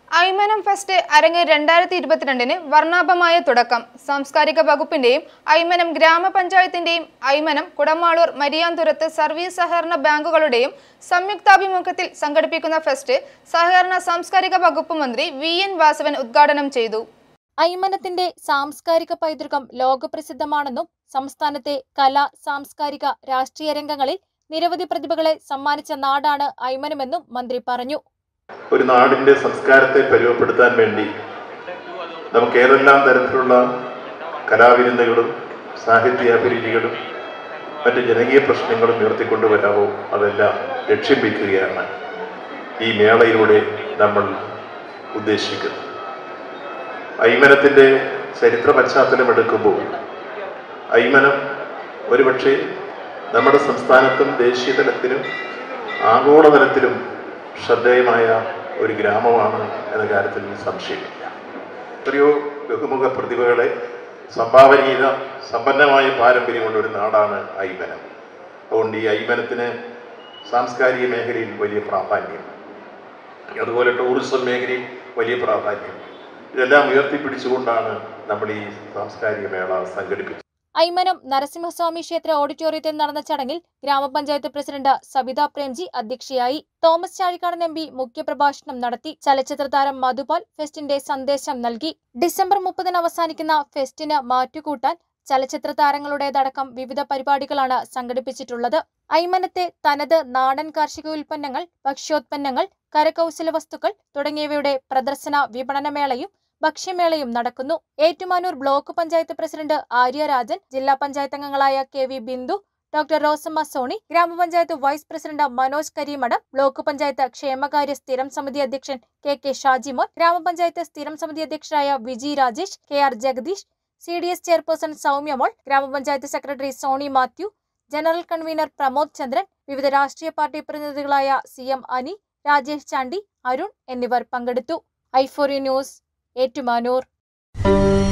Aymanam fest അരങ്ങ് രണ്ടായിരത്തി ഇരുപത്തിരണ്ടിന് വർണ്ണാഭമായ തുടക്കം സാംസ്കാരിക വകുപ്പിന്റെയും ഐമനം ഗ്രാമപഞ്ചായത്തിന്റെയും ഐമനം കുടമാളൂർ മരിയാന്തുരത്ത് സർവീസ് സഹകരണ ബാങ്കുകളുടെയും സംയുക്താഭിമുഖ്യത്തിൽ സംഘടിപ്പിക്കുന്ന ഫെസ്റ്റ് സഹകരണ സാംസ്കാരിക വകുപ്പ് മന്ത്രി വി എൻ വാസവൻ ഉദ്ഘാടനം ചെയ്തു ഐമനത്തിന്റെ സാംസ്കാരിക പൈതൃകം ലോകപ്രസിദ്ധമാണെന്നും സംസ്ഥാനത്തെ കലാ സാംസ്കാരിക രാഷ്ട്രീയ രംഗങ്ങളിൽ നിരവധി പ്രതിഭകളെ സമ്മാനിച്ച നാടാണ് ഐമനമെന്നും മന്ത്രി പറഞ്ഞു ഒരു നാടിൻ്റെ സംസ്കാരത്തെ പരുവപ്പെടുത്താൻ വേണ്ടി നമുക്ക് ഏതെല്ലാം തരത്തിലുള്ള കലാവിരുന്നുകളും സാഹിത്യാഭിരുചികളും മറ്റ് ജനകീയ പ്രശ്നങ്ങളും ഉയർത്തിക്കൊണ്ടുവരാമോ അതെല്ലാം ലക്ഷ്യം വയ്ക്കുകയാണ് ഈ മേളയിലൂടെ നമ്മൾ ഉദ്ദേശിക്കുന്നത് ഐമനത്തിൻ്റെ ചരിത്ര പശ്ചാത്തലം എടുക്കുമ്പോൾ ഐമനം ഒരുപക്ഷെ നമ്മുടെ സംസ്ഥാനത്തും ദേശീയ തലത്തിലും ആഗോളതലത്തിലും ശ്രദ്ധേയമായ ഒരു ഗ്രാമമാണ് എന്ന കാര്യത്തിൽ സംശയമില്ല എത്രയോ ബഹുമുഖ പ്രതിഭകളെ സംഭാവന ചെയ്ത സമ്പന്നമായ പാരമ്പര്യമുള്ള ഒരു നാടാണ് ഐമനം അതുകൊണ്ട് ഈ ഐമനത്തിന് സാംസ്കാരിക മേഖലയിൽ വലിയ പ്രാധാന്യം അതുപോലെ ടൂറിസം മേഖലയിൽ വലിയ പ്രാധാന്യം ഇതെല്ലാം ഉയർത്തിപ്പിടിച്ചുകൊണ്ടാണ് നമ്മൾ ഈ സാംസ്കാരിക മേള സംഘടിപ്പിച്ചത് ഐമനം നരസിംഹസ്വാമി ക്ഷേത്ര ഓഡിറ്റോറിയത്തിൽ നടന്ന ചടങ്ങിൽ ഗ്രാമപഞ്ചായത്ത് പ്രസിഡന്റ് സബിത പ്രേംജി അധ്യക്ഷയായി തോമസ് ചാഴിക്കാടൻ എം പി മുഖ്യപ്രഭാഷണം നടത്തി ചലച്ചിത്ര താരം മധുപാൽ ഫെസ്റ്റിന്റെ സന്ദേശം നൽകി ഡിസംബർ മുപ്പതിന് അവസാനിക്കുന്ന ഫെസ്റ്റിന് മാറ്റുകൂട്ടാൻ ചലച്ചിത്ര താരങ്ങളുടേതടക്കം വിവിധ പരിപാടികളാണ് സംഘടിപ്പിച്ചിട്ടുള്ളത് ഐമനത്തെ തനത് നാടൻ കാർഷിക ഉൽപ്പന്നങ്ങൾ ഭക്ഷ്യോത്പന്നങ്ങൾ കരകൗശല വസ്തുക്കൾ തുടങ്ങിയവയുടെ പ്രദർശന വിപണനമേളയും ഭക്ഷ്യമേളയും നടക്കുന്നു ഏറ്റുമാനൂർ ബ്ലോക്ക് പഞ്ചായത്ത് പ്രസിഡന്റ് ആര്യ രാജൻ ജില്ലാ പഞ്ചായത്ത് അംഗങ്ങളായ K V Bindu doctor Rosamma Soni ഗ്രാമപഞ്ചായത്ത് vice president Manoj Karimadom block panchayat ക്ഷേമകാര്യ സ്ഥിരം സമിതി അധ്യക്ഷൻ കെ കെ ഷാജിമോൻ ഗ്രാമപഞ്ചായത്ത് സ്ഥിരം സമിതി അധ്യക്ഷരായ Viji Rajesh K R Jagadish C D S chairperson Soumyamol ഗ്രാമപഞ്ചായത്ത് secretary Soni Mathew general convener Pramod Chandran വിവിധ രാഷ്ട്രീയ പാർട്ടി പ്രതിനിധികളായ സി എം അനി രാജേഷ് ചാണ്ടി അരുൺ എന്നിവർ പങ്കെടുത്തു ഐഫോറി ന്യൂസ് ഏറ്റുമാനൂർ